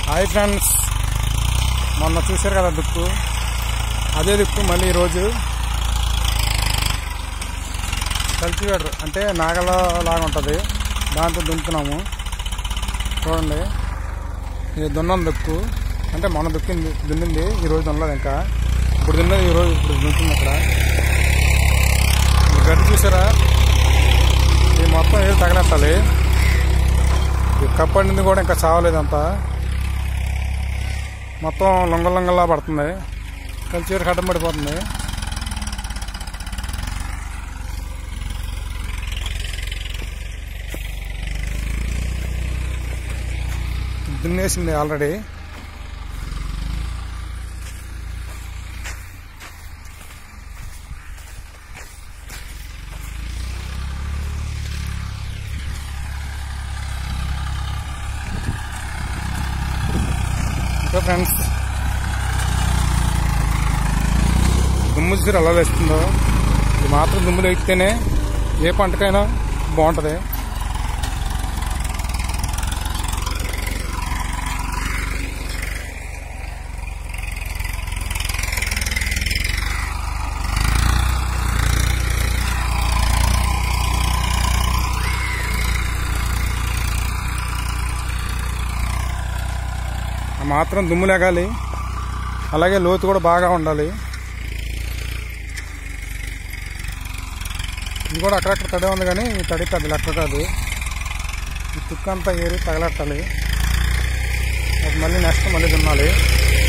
hi friends మొన్న చూశారు కదా దుక్కు అదే దుక్కు మళ్ళీ ఈరోజు కల్టివేటర్ అంటే నాగల లాగా ఉంటుంది దాంతో దున్నుతున్నాము చూడండి ఇది దున్నం దుక్కు అంటే మొన్న దుక్కింది దున్నింది ఈరోజు దున్నలేదు ఇంకా ఇప్పుడు దున్నది ఈరోజు ఇప్పుడు దున్నుతుంది అక్కడ ఈ గడ్డి చూసారా ఇది మొత్తం ఏది తగలెట్టాలి ఈ కప్పడింది కూడా ఇంకా చావలేదంతా మొత్తం లొంగ లొంగల్లా పడుతుంది కలిసి కట్టం పడిపోతుంది దున్నేసింది ఆల్రెడీ ఇంకా ఫ్రెండ్స్ దుమ్ము చూసి ఎలా వేస్తుందో ఇది మాత్రం దుమ్ము లేకితేనే ఏ పంటకైనా బాగుంటుంది ఆ మాత్రం దుమ్ము లేగాలి అలాగే లోతు కూడా బాగా ఉండాలి ఇది కూడా అక్కడక్కడ తడి ఉంది కానీ ఈ తడి పెద్ద లెక్క కాదు ఈ తుక్కు అంతా ఏరి తగలెట్టాలి అది మళ్ళీ నెక్స్ట్ మళ్ళీ దున్నాలి